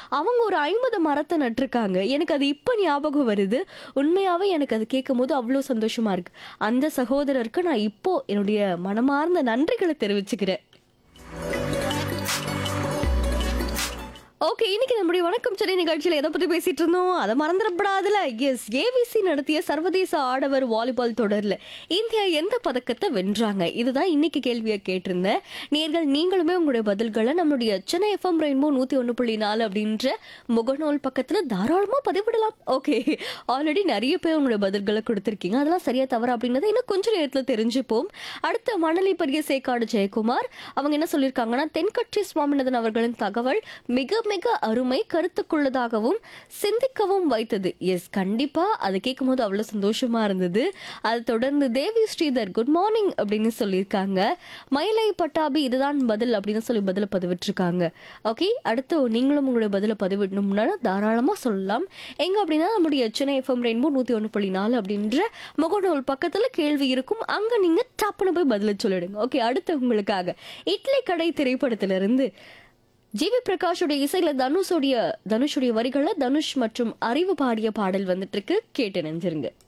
அவங்க ஒரு ஐம்பது மரத்தை நட்டிருக்காங்க எனக்கு அது இப்போ ஞாபகம் வருது உண்மையாவே எனக்கு அது கேட்கும் போது அவ்வளோ சந்தோஷமா இருக்கு அந்த சகோதரருக்கு நான் இப்போ என்னுடைய மனமார்ந்த நன்றிகளை தெரிவிச்சுக்கிறேன் ஓகே இன்னைக்கு நம்முடைய வணக்கம் சென்னை நிகழ்ச்சியில் எதை பத்தி பேசிட்டு இருந்தோம் அதை மறந்துடப்படாதுல எஸ் ஏவிசி நடத்திய சர்வதேச ஆடவர் வாலிபால் தொடர்ல இந்தியா எந்த பதக்கத்தை வென்றாங்க இதுதான் இன்னைக்கு கேள்வியை கேட்டிருந்தேன் நேர்கள் நீங்களுமே உங்களுடைய பதில்களை நம்மளுடைய சென்னை எஃப்எம் ரெயின்போ நூத்தி ஒன்று புள்ளி நாலு அப்படின்ற முகநூல் பக்கத்துல தாராளமா பதிவிடலாம் ஓகே ஆல்ரெடி நிறைய பேர் உங்களுடைய பதில்களை கொடுத்துருக்கீங்க அதெல்லாம் சரியா தவறா அப்படின்றத இன்னும் கொஞ்ச நேரத்துல தெரிஞ்சுப்போம் அடுத்த மணலி பெரிய சேக்காடு ஜெயக்குமார் அவங்க என்ன சொல்லியிருக்காங்கன்னா தென்கட்சி சுவாமிநாதன் அவர்களின் தகவல் மிக மிக அருமை கருத்துக்குள்ளதாகவும் சிந்திக்கவும் வைத்தது எஸ் கண்டிப்பா அதை கேட்கும்போது அவ்வளவு சந்தோஷமா இருந்தது அது தொடர்ந்து தேவி ஸ்ரீதர் குட் மார்னிங் அப்படின்னு சொல்லியிருக்காங்க மயிலை பட்டாபி இதுதான் பதில் அப்படின்னு சொல்லி பதில பதிவிட்டிருக்காங்க ஓகே அடுத்து நீங்களும் உங்களுடைய பதில பதிவிடணும்னா தாராளமா சொல்லலாம் எங்க அப்படின்னா நம்முடைய சென்னை எஃப்எம் ரெயின்போ நூத்தி ஒன்று புள்ளி நாலு அப்படின்ற முகநூல் பக்கத்துல கேள்வி இருக்கும் அங்க நீங்க டப்புன்னு போய் பதில சொல்லிடுங்க ஓகே அடுத்து உங்களுக்காக இட்லி கடை திரைப்படத்திலிருந்து ஜிவி பிரகாஷோட இசையில தனுஷோடைய தனுஷுடைய வரிகள்ல தனுஷ் மற்றும் அறிவு பாடிய பாடல் வந்துட்டு இருக்கு கேட்டு நெஞ்சிருங்க